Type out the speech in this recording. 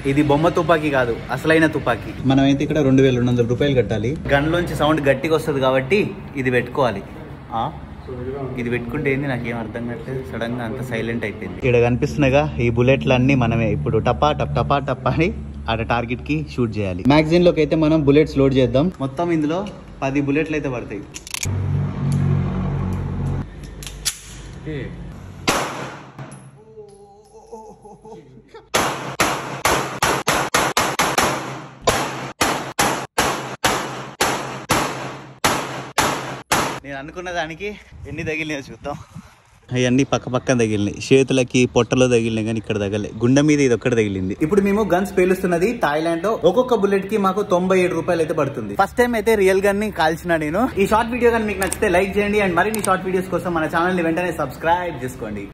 ఇది బొమ్మ తుపాకీ కాదు అసలైన తుపాకీ మనం అయితే ఇక్కడ రెండు వేల రెండు వందల రూపాయలు కట్టాలి గన్లోంచి సౌండ్ గట్టిగా వస్తుంది కాబట్టి ఇది పెట్టుకోవాలి ఆ? ఇది పెట్టుకుంటే ఏంది నాకేం అర్థం కావట్లేదు సడన్ గా అంత సైలెంట్ అయిపోయింది ఇక్కడ కనిపిస్తున్నాగా ఈ బుల్లెట్లు అన్ని మనమే ఇప్పుడు టపా టప్ టపా టప్ అని ఆడ టార్గెట్ కి షూట్ చేయాలి మ్యాగజైన్ లోకి అయితే మనం బుల్లెట్స్ లోడ్ చేద్దాం మొత్తం ఇందులో పది బుల్లెట్లు అయితే పడతాయి నేను అనుకున్న దానికి ఎన్ని తగిలినాయో చూద్దాం అవన్నీ పక్క పక్కన తగిలినాయి చేతులకి పొట్టలో తగిలినాయి కానీ ఇక్కడ తగలే గుండె మీద ఇది ఒక్కటి తగిలింది ఇప్పుడు మేము గన్స్ పేలుస్తున్నది థాయిలాండ్ లో ఒక్కొక్క బుల్లెట్ కి మాకు తొంభై ఏడు రూపాయలు అయితే పడుతుంది ఫస్ట్ టైం అయితే రియల్ గన్ ని కాల్చిన నేను ఈ షార్ట్ వీడియో కానీ మీకు నచ్చితే లైక్ చేయండి అండ్ మరిన్ని షార్ట్ వీడియోస్ కోసం మన ఛానల్ ని వెంటనే సబ్స్క్రైబ్ చేసుకోండి